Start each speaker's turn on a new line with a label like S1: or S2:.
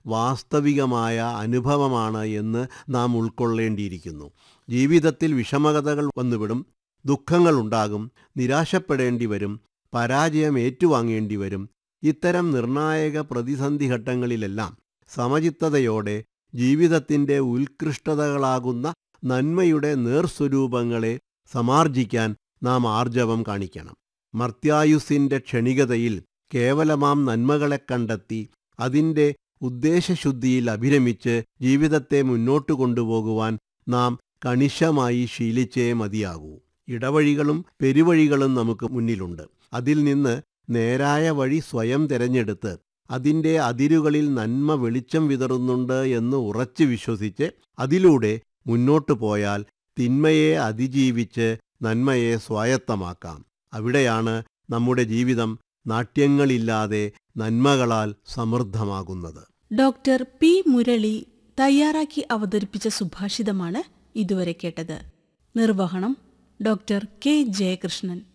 S1: വാസ്തവികമായ അനുഭവമാണ് എന്ന് നാം ഉൾക്കൊള്ളേണ്ടിയിരിക്കുന്നു ജീവിതത്തിൽ വിഷമകതകൾ വന്നുവിടും ദുഃഖങ്ങളുണ്ടാകും നിരാശപ്പെടേണ്ടി വരും പരാജയം ഏറ്റുവാങ്ങേണ്ടി വരും ഇത്തരം നിർണായക പ്രതിസന്ധി ഘട്ടങ്ങളിലെല്ലാം സമചിത്തതയോടെ ജീവിതത്തിൻ്റെ ഉത്കൃഷ്ടതകളാകുന്ന നന്മയുടെ നേർസ്വരൂപങ്ങളെ സമാർജിക്കാൻ നാം ആർജവം കാണിക്കണം മർത്യായുസിൻ്റെ ക്ഷണികതയിൽ കേവലമാം നന്മകളെ കണ്ടെത്തി അതിൻ്റെ ഉദ്ദേശശുദ്ധിയിൽ അഭിരമിച്ച് ജീവിതത്തെ മുന്നോട്ടു കൊണ്ടുപോകുവാൻ നാം കണിശമായി ശീലിച്ചേ മതിയാകൂ ഇടവഴികളും പെരുവഴികളും നമുക്ക് മുന്നിലുണ്ട് അതിൽ നിന്ന് നേരായ വഴി സ്വയം തിരഞ്ഞെടുത്ത് അതിൻ്റെ അതിരുകളിൽ നന്മ വെളിച്ചം വിതറുന്നുണ്ട് എന്ന് ഉറച്ചു വിശ്വസിച്ച് അതിലൂടെ മുന്നോട്ടു പോയാൽ തിന്മയെ അതിജീവിച്ച് നന്മയെ സ്വായത്തമാക്കാം അവിടെയാണ് നമ്മുടെ ജീവിതം നാട്യങ്ങളില്ലാതെ നന്മകളാൽ സമൃദ്ധമാകുന്നത്
S2: ഡോക്ടർ പി മുരളി തയ്യാറാക്കി അവതരിപ്പിച്ച സുഭാഷിതമാണ് ഇതുവരെ കേട്ടത് നിർവഹണം ഡോക്ടർ കെ ജയകൃഷ്ണൻ